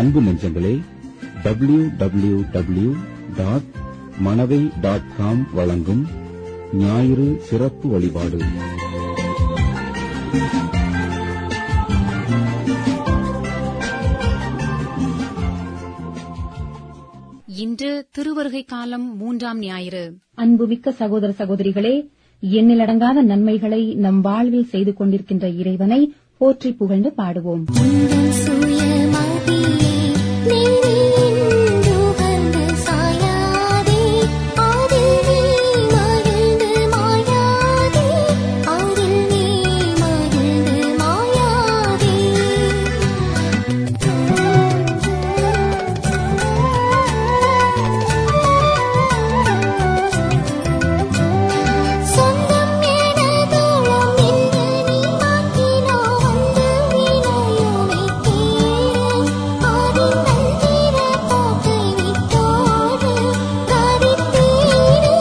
அன்பு நெஞ்சங்களே W W W dot Manavai dot com வழங்கும் ஞாயிறு சிறப்பு வழிபாடு இன்று திருவருகை காலம் மூன்றாம் ஞாயிறு அன்புமிக்க சகோதர சகோதரிகளே எண்ணிலடங்காத நன்மைகளை நம் வாழ்வில் செய்து கொண்டிருக்கின்ற இறைவனை போற்றி புகழ்ந்து பாடுவோம் உந்தன் சுயமதியே நீரின்று வந்து சாயாதே அதில் நீ மகிழ்ந்து மாயாதே அதில் நீ மகிழ்ந்து மாயாதே சொந்தம் எனதோளம் என்று நீ மாற்றினோ வந்து வினையுனை தீர அதில் நந்திர போக்கை விட்டோடு கரித்தீடு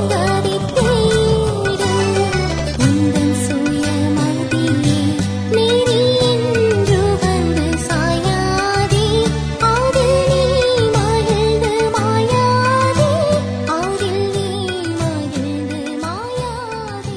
கரித்தீடு உந்தன் சுயமதியே நீரி என்று வந்து சாயாதே அதில் நீ மகிழ்ந்து மாயாதே அதில் நீ மகிழ்ந்து மாயாதே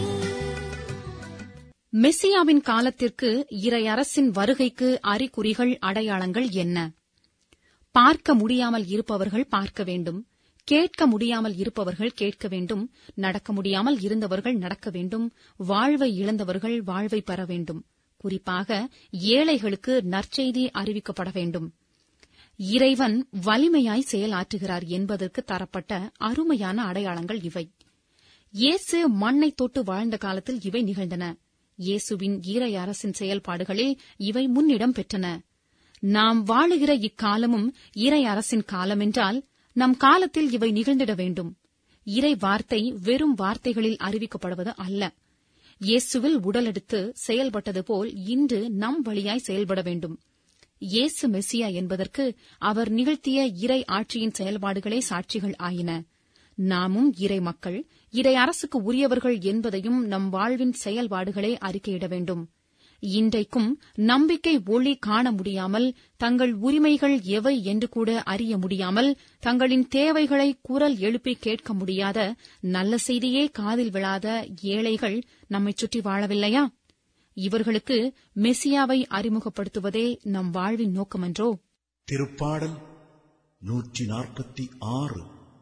மெஸ்ஸியாவின் காலத்திற்கு இறையரசின் வருகைக்கு அறிகுறிகள் அடையாளங்கள் என்ன பார்க்க முடியாமல் இருப்பவர்கள் பார்க்க வேண்டும் கேட்க முடியாமல் இருப்பவர்கள் கேட்க வேண்டும் நடக்க முடியாமல் இருந்தவர்கள் நடக்க வேண்டும் வாழ்வை இழந்தவர்கள் வாழ்வை பெற வேண்டும் குறிப்பாக ஏழைகளுக்கு நற்செய்தி அறிவிக்கப்பட வேண்டும் இறைவன் வலிமையாய் செயலாற்றுகிறார் என்பதற்கு தரப்பட்ட அருமையான அடையாளங்கள் இவை இயேசு மண்ணை தொட்டு வாழ்ந்த காலத்தில் இவை நிகழ்ந்தன இயேசுவின் ஈரை அரசின் செயல்பாடுகளில் இவை முன்னிடம் பெற்றன நாம் வாழுகிற இக்காலமும் இறை அரசின் காலமென்றால் நம் காலத்தில் இவை நிகழ்ந்திட வேண்டும் இறை வார்த்தை வெறும் வார்த்தைகளில் அறிவிக்கப்படுவது அல்ல இயேசுவில் உடலெடுத்து செயல்பட்டது போல் இன்று நம் வழியாய் செயல்பட வேண்டும் இயேசு மெஸ்ஸியா என்பதற்கு அவர் நிகழ்த்திய இறை ஆட்சியின் செயல்பாடுகளே சாட்சிகள் ஆயின நாமும் இறை மக்கள் இறை அரசுக்கு உரியவர்கள் என்பதையும் நம் வாழ்வின் செயல்பாடுகளே அறிக்கையிட வேண்டும் இன்றைக்கும் நம்பிக்கை ஒளி காண முடியாமல் தங்கள் உரிமைகள் எவை என்று கூட அறிய முடியாமல் தங்களின் தேவைகளை குரல் எழுப்பி கேட்க முடியாத நல்ல செய்தியே காதில் விழாத ஏழைகள் நம்மைச் சுற்றி வாழவில்லையா இவர்களுக்கு மெசியாவை அறிமுகப்படுத்துவதே நம் வாழ்வின் நோக்கமன்றோ திருப்பாடல் நூற்றி நாற்பத்தி ஆறு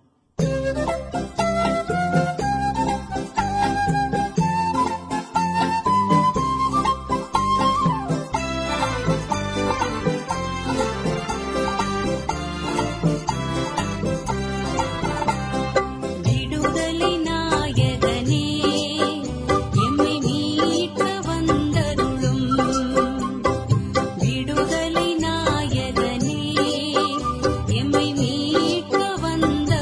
விடுதலை நாயகனே எம்மை மீட்க வந்தருளும் விடுதலை நாயகனே எம்மை மீட்க வந்த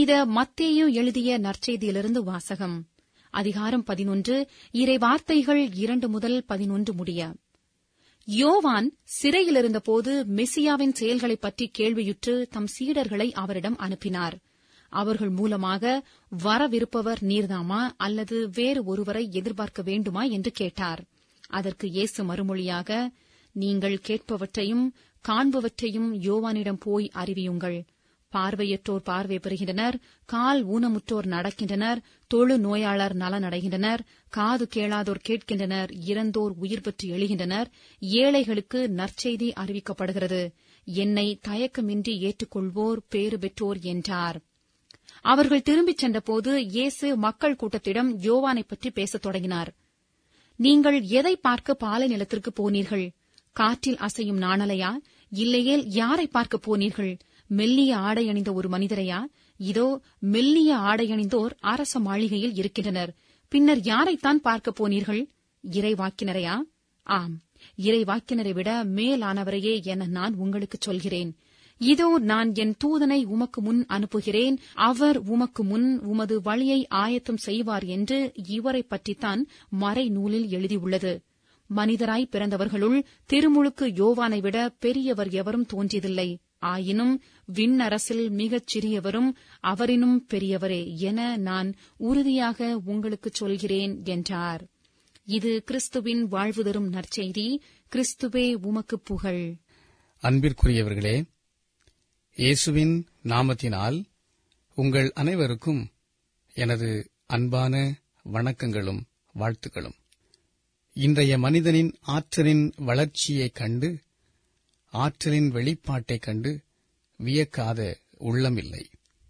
புனித மத்தேயு எழுதிய நற்செய்தியிலிருந்து வாசகம் அதிகாரம் பதினொன்று இறை வார்த்தைகள் இரண்டு முதல் பதினொன்று முடிய யோவான் சிறையில் இருந்தபோது மெசியாவின் செயல்களைப் பற்றி கேள்வியுற்று தம் சீடர்களை அவரிடம் அனுப்பினார் அவர்கள் மூலமாக வரவிருப்பவர் நீர்தாமா அல்லது வேறு ஒருவரை எதிர்பார்க்க வேண்டுமா என்று கேட்டார் அதற்கு இயேசு மறுமொழியாக நீங்கள் கேட்பவற்றையும் காண்பவற்றையும் யோவானிடம் போய் அறிவியுங்கள் பார்வையற்றோர் பார்வை பெறுகின்றனர் கால் ஊனமுற்றோர் நடக்கின்றனர் தொழு நோயாளர் நலனடைகின்றனர் காது கேளாதோர் கேட்கின்றனர் இறந்தோர் உயிர் பெற்று எழுகின்றனர் ஏழைகளுக்கு நற்செய்தி அறிவிக்கப்படுகிறது என்னை தயக்கமின்றி ஏற்றுக்கொள்வோர் பேறு பெற்றோர் என்றார் அவர்கள் திரும்பிச் சென்றபோது இயேசு மக்கள் கூட்டத்திடம் யோவானைப் பற்றி பேசத் தொடங்கினார் நீங்கள் எதை பார்க்க பாலை நிலத்திற்கு போனீர்கள் காற்றில் அசையும் நாணலையா இல்லையேல் யாரை பார்க்க போனீர்கள் மெல்லிய ஆடை அணிந்த ஒரு மனிதரையா இதோ மெல்லிய ஆடை அணிந்தோர் அரச மாளிகையில் இருக்கின்றனர் பின்னர் யாரைத்தான் பார்க்க போனீர்கள் இறைவாக்கினரையா ஆம் இறைவாக்கினரை விட மேலானவரையே என நான் உங்களுக்குச் சொல்கிறேன் இதோ நான் என் தூதனை உமக்கு முன் அனுப்புகிறேன் அவர் உமக்கு முன் உமது வழியை ஆயத்தம் செய்வார் என்று இவரைப் பற்றித்தான் மறை நூலில் எழுதியுள்ளது மனிதராய் பிறந்தவர்களுள் திருமுழுக்கு யோவானை விட பெரியவர் எவரும் தோன்றியதில்லை ஆயினும் விண்ணரசில் மிகச் சிறியவரும் அவரினும் பெரியவரே என நான் உறுதியாக உங்களுக்குச் சொல்கிறேன் என்றார் இது கிறிஸ்துவின் வாழ்வு தரும் நற்செய்தி கிறிஸ்துவே உமக்கு புகழ் அன்பிற்குரியவர்களே இயேசுவின் நாமத்தினால் உங்கள் அனைவருக்கும் எனது அன்பான வணக்கங்களும் வாழ்த்துக்களும் இன்றைய மனிதனின் ஆற்றலின் வளர்ச்சியைக் கண்டு ஆற்றலின் வெளிப்பாட்டைக் கண்டு வியக்காத உள்ளமில்லை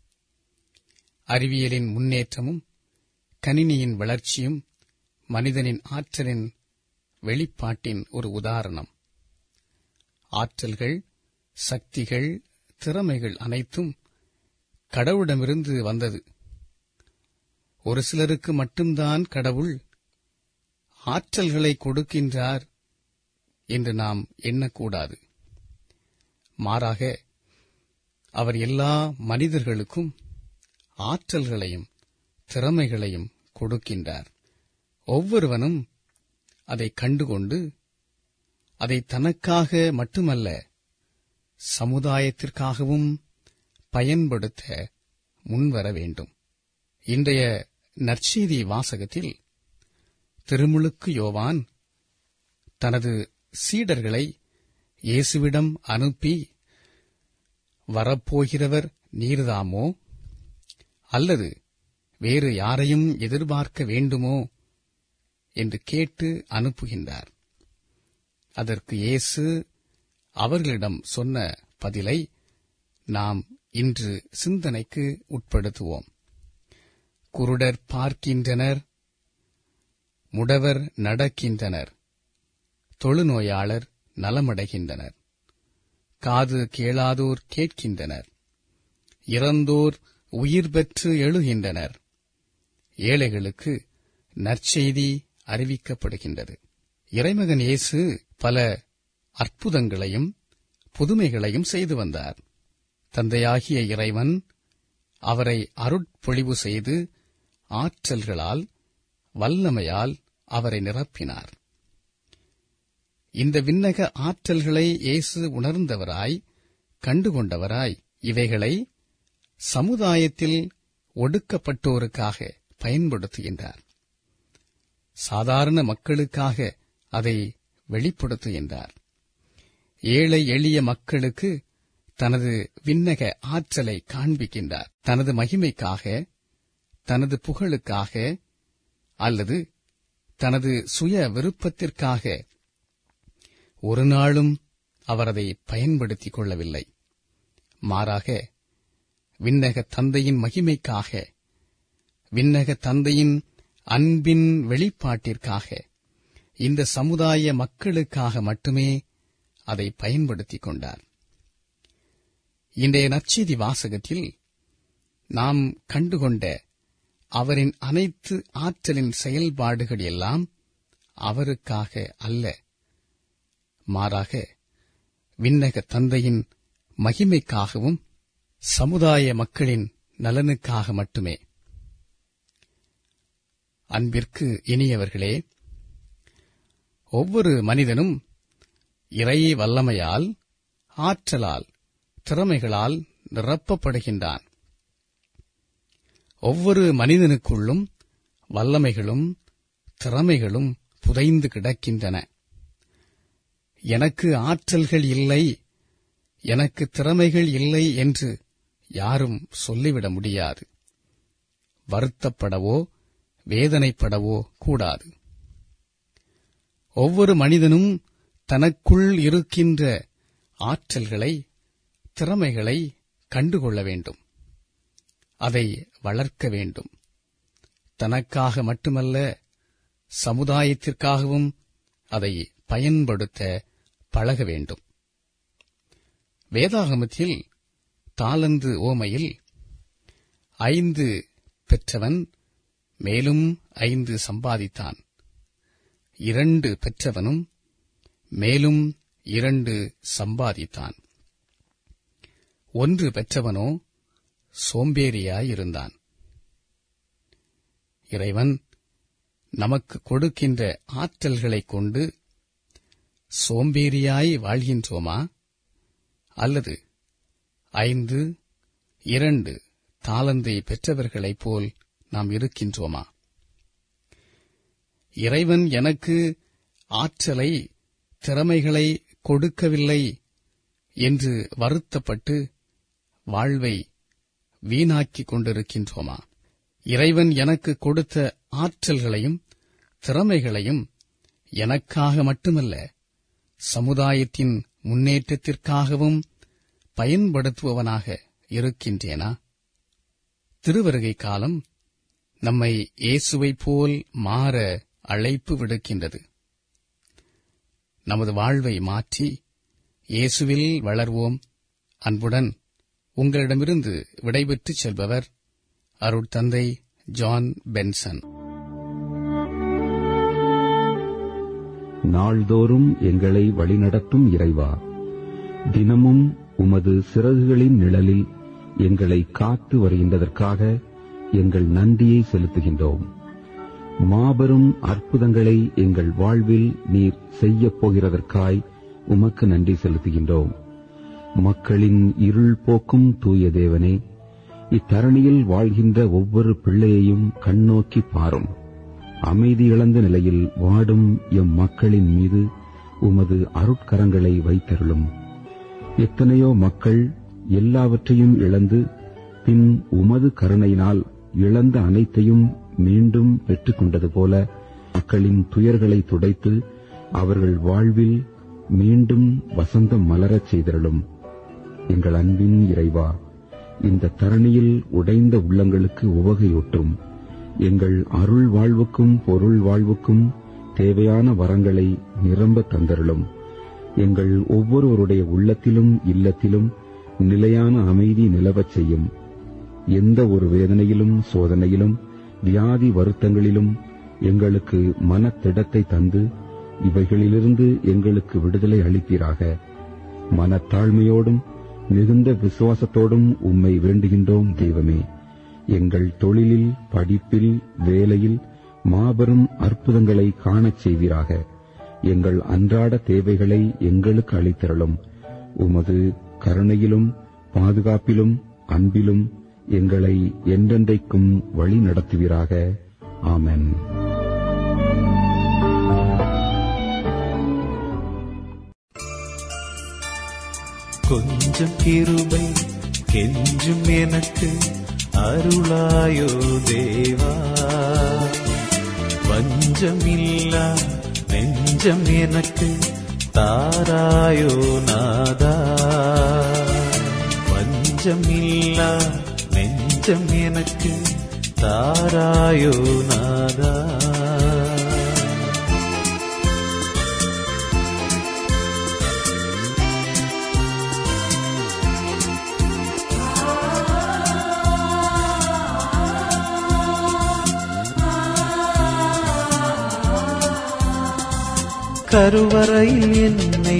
அறிவியலின் முன்னேற்றமும் கணினியின் வளர்ச்சியும் மனிதனின் ஆற்றலின் வெளிப்பாட்டின் ஒரு உதாரணம் ஆற்றல்கள் சக்திகள் திறமைகள் அனைத்தும் கடவுளிடமிருந்து வந்தது ஒரு சிலருக்கு மட்டும்தான் கடவுள் ஆற்றல்களை கொடுக்கின்றார் என்று நாம் எண்ணக்கூடாது மாறாக அவர் எல்லா மனிதர்களுக்கும் ஆற்றல்களையும் திறமைகளையும் கொடுக்கின்றார் ஒவ்வொருவனும் அதை கண்டுகொண்டு அதை தனக்காக மட்டுமல்ல சமுதாயத்திற்காகவும் பயன்படுத்த முன்வர வேண்டும் இன்றைய நற்செய்தி வாசகத்தில் திருமுழுக்கு யோவான் தனது சீடர்களை இயேசுவிடம் அனுப்பி வரப்போகிறவர் நீர்தாமோ அல்லது வேறு யாரையும் எதிர்பார்க்க வேண்டுமோ என்று கேட்டு அனுப்புகின்றார் அதற்கு இயேசு அவர்களிடம் சொன்ன பதிலை நாம் இன்று சிந்தனைக்கு உட்படுத்துவோம் குருடர் பார்க்கின்றனர் முடவர் நடக்கின்றனர் தொழுநோயாளர் நலமடைகின்றனர் காது கேளாதோர் கேட்கின்றனர் இறந்தோர் உயிர் பெற்று எழுகின்றனர் ஏழைகளுக்கு நற்செய்தி அறிவிக்கப்படுகின்றது இறைமகன் இயேசு பல அற்புதங்களையும் புதுமைகளையும் செய்து வந்தார் தந்தையாகிய இறைவன் அவரை அருட்பொழிவு செய்து ஆற்றல்களால் வல்லமையால் அவரை நிரப்பினார் இந்த விண்ணக ஆற்றல்களை இயேசு உணர்ந்தவராய் கண்டுகொண்டவராய் இவைகளை சமுதாயத்தில் ஒடுக்கப்பட்டோருக்காக பயன்படுத்துகின்றார் சாதாரண மக்களுக்காக அதை வெளிப்படுத்துகின்றார் ஏழை எளிய மக்களுக்கு தனது விண்ணக ஆற்றலை காண்பிக்கின்றார் தனது மகிமைக்காக தனது புகழுக்காக அல்லது தனது சுய விருப்பத்திற்காக ஒரு நாளும் அவர் அதை பயன்படுத்திக் கொள்ளவில்லை மாறாக விண்ணக தந்தையின் மகிமைக்காக விண்ணக தந்தையின் அன்பின் வெளிப்பாட்டிற்காக இந்த சமுதாய மக்களுக்காக மட்டுமே அதை பயன்படுத்திக் கொண்டார் இன்றைய நற்செய்தி வாசகத்தில் நாம் கண்டுகொண்ட அவரின் அனைத்து ஆற்றலின் செயல்பாடுகள் எல்லாம் அவருக்காக அல்ல மாறாக விண்ணக தந்தையின் மகிமைக்காகவும் சமுதாய மக்களின் நலனுக்காக மட்டுமே அன்பிற்கு இனியவர்களே ஒவ்வொரு மனிதனும் இறை வல்லமையால் ஆற்றலால் திறமைகளால் நிரப்பப்படுகின்றான் ஒவ்வொரு மனிதனுக்குள்ளும் வல்லமைகளும் திறமைகளும் புதைந்து கிடக்கின்றன எனக்கு ஆற்றல்கள் இல்லை எனக்கு திறமைகள் இல்லை என்று யாரும் சொல்லிவிட முடியாது வருத்தப்படவோ வேதனைப்படவோ கூடாது ஒவ்வொரு மனிதனும் தனக்குள் இருக்கின்ற ஆற்றல்களை திறமைகளை கண்டுகொள்ள வேண்டும் அதை வளர்க்க வேண்டும் தனக்காக மட்டுமல்ல சமுதாயத்திற்காகவும் அதை பயன்படுத்த பழக வேண்டும் வேதாகமத்தில் தாளந்து ஓமையில் ஐந்து பெற்றவன் மேலும் ஐந்து சம்பாதித்தான் இரண்டு பெற்றவனும் மேலும் இரண்டு சம்பாதித்தான் ஒன்று பெற்றவனோ சோம்பேறியாயிருந்தான் இறைவன் நமக்கு கொடுக்கின்ற ஆற்றல்களைக் கொண்டு சோம்பேறியாய் வாழ்கின்றோமா அல்லது ஐந்து இரண்டு தாளந்தை பெற்றவர்களைப் போல் நாம் இருக்கின்றோமா இறைவன் எனக்கு ஆற்றலை திறமைகளை கொடுக்கவில்லை என்று வருத்தப்பட்டு வாழ்வை வீணாக்கிக் கொண்டிருக்கின்றோமா இறைவன் எனக்கு கொடுத்த ஆற்றல்களையும் திறமைகளையும் எனக்காக மட்டுமல்ல சமுதாயத்தின் முன்னேற்றத்திற்காகவும் பயன்படுத்துபவனாக இருக்கின்றேனா திருவருகை காலம் நம்மை இயேசுவைப் போல் மாற அழைப்பு விடுக்கின்றது நமது வாழ்வை மாற்றி இயேசுவில் வளர்வோம் அன்புடன் உங்களிடமிருந்து விடைபெற்றுச் செல்பவர் அருட்தந்தை ஜான் பென்சன் நாள்தோறும் எங்களை வழிநடத்தும் இறைவா தினமும் உமது சிறகுகளின் நிழலில் எங்களை காத்து வருகின்றதற்காக எங்கள் நன்றியை செலுத்துகின்றோம் மாபெரும் அற்புதங்களை எங்கள் வாழ்வில் நீர் செய்யப் போகிறதற்காய் உமக்கு நன்றி செலுத்துகின்றோம் மக்களின் இருள் போக்கும் தூய தேவனே இத்தரணியில் வாழ்கின்ற ஒவ்வொரு பிள்ளையையும் கண்ணோக்கி பாரும் அமைதி இழந்த நிலையில் வாடும் எம் மக்களின் மீது உமது அருட்கரங்களை வைத்தருளும் எத்தனையோ மக்கள் எல்லாவற்றையும் இழந்து பின் உமது கருணையினால் இழந்த அனைத்தையும் மீண்டும் பெற்றுக் கொண்டது போல மக்களின் துயர்களை துடைத்து அவர்கள் வாழ்வில் மீண்டும் வசந்தம் மலரச் செய்தருளும் எங்கள் அன்பின் இறைவா இந்த தரணியில் உடைந்த உள்ளங்களுக்கு உவகையூட்டும் எங்கள் அருள் வாழ்வுக்கும் பொருள் வாழ்வுக்கும் தேவையான வரங்களை நிரம்ப தந்தருளும் எங்கள் ஒவ்வொருவருடைய உள்ளத்திலும் இல்லத்திலும் நிலையான அமைதி நிலவச் செய்யும் எந்த ஒரு வேதனையிலும் சோதனையிலும் வியாதி வருத்தங்களிலும் எங்களுக்கு மனத்திடத்தை தந்து இவைகளிலிருந்து எங்களுக்கு விடுதலை அளிப்பீராக மனத்தாழ்மையோடும் மிகுந்த விசுவாசத்தோடும் உம்மை வேண்டுகின்றோம் தெய்வமே எங்கள் தொழிலில் படிப்பில் வேலையில் மாபெரும் அற்புதங்களை காணச் செய்வீராக எங்கள் அன்றாட தேவைகளை எங்களுக்கு அளித்தருளும் உமது கருணையிலும் பாதுகாப்பிலும் அன்பிலும் எங்களை என்றென்றைக்கும் வழி நடத்துவீராக ஆமென் கொஞ்சம் கிருபை கெஞ்சும் எனக்கு அருளாயோ தேவா வஞ்சமில்லா நெஞ்சம் எனக்கு தாராயோ நாதா வஞ்சமில்லா நெஞ்சம் எனக்கு தாராயோ நாதா கருவறையில் என்னை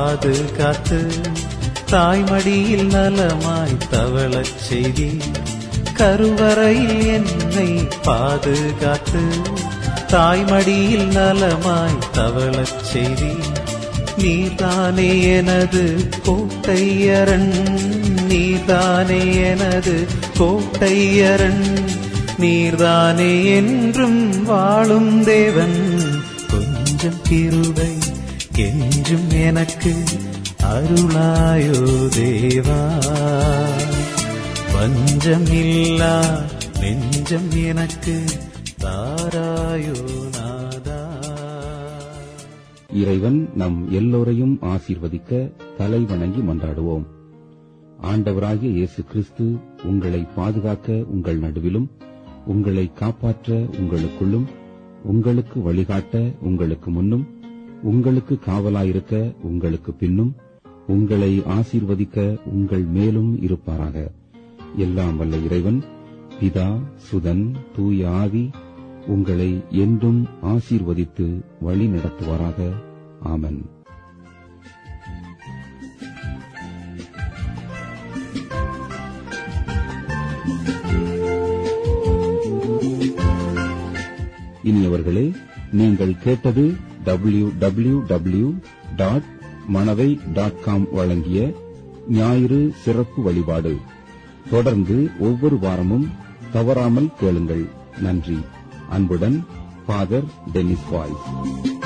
பாதுகாத்து தாய்மடியில் நலமாய் தவளச் செய்தி கருவறையில் என்னை பாதுகாத்து தாய்மடியில் நலமாய் தவளச் செய்தி நீதானே எனது கோட்டையரன் நீதானே எனது கோட்டையரன் நீர்தானே என்றும் வாழும் தேவன் கொஞ்சம் கிருபை என்றும் எனக்கு அருளாயோ தேவா வஞ்சமில்லா நெஞ்சம் எனக்கு தாராயோ நாதா இறைவன் நம் எல்லோரையும் ஆசீர்வதிக்க தலை வணங்கி மன்றாடுவோம் ஆண்டவராகிய இயேசு கிறிஸ்து உங்களை பாதுகாக்க உங்கள் நடுவிலும் உங்களை காப்பாற்ற உங்களுக்குள்ளும் உங்களுக்கு வழிகாட்ட உங்களுக்கு முன்னும் உங்களுக்கு காவலாயிருக்க உங்களுக்கு பின்னும் உங்களை ஆசீர்வதிக்க உங்கள் மேலும் இருப்பாராக எல்லாம் வல்ல இறைவன் பிதா சுதன் தூய ஆவி உங்களை என்றும் ஆசீர்வதித்து வழி நடத்துவாராக ஆமென் இனியவர்களே நீங்கள் கேட்டது W W W dot Manavai dot com வழங்கிய ஞாயிறு சிறப்பு வழிபாடு தொடர்ந்து ஒவ்வொரு வாரமும் தவறாமல் கேளுங்கள் நன்றி அன்புடன் ஃபாதர் டென்னிஸ் வாய்ஸ்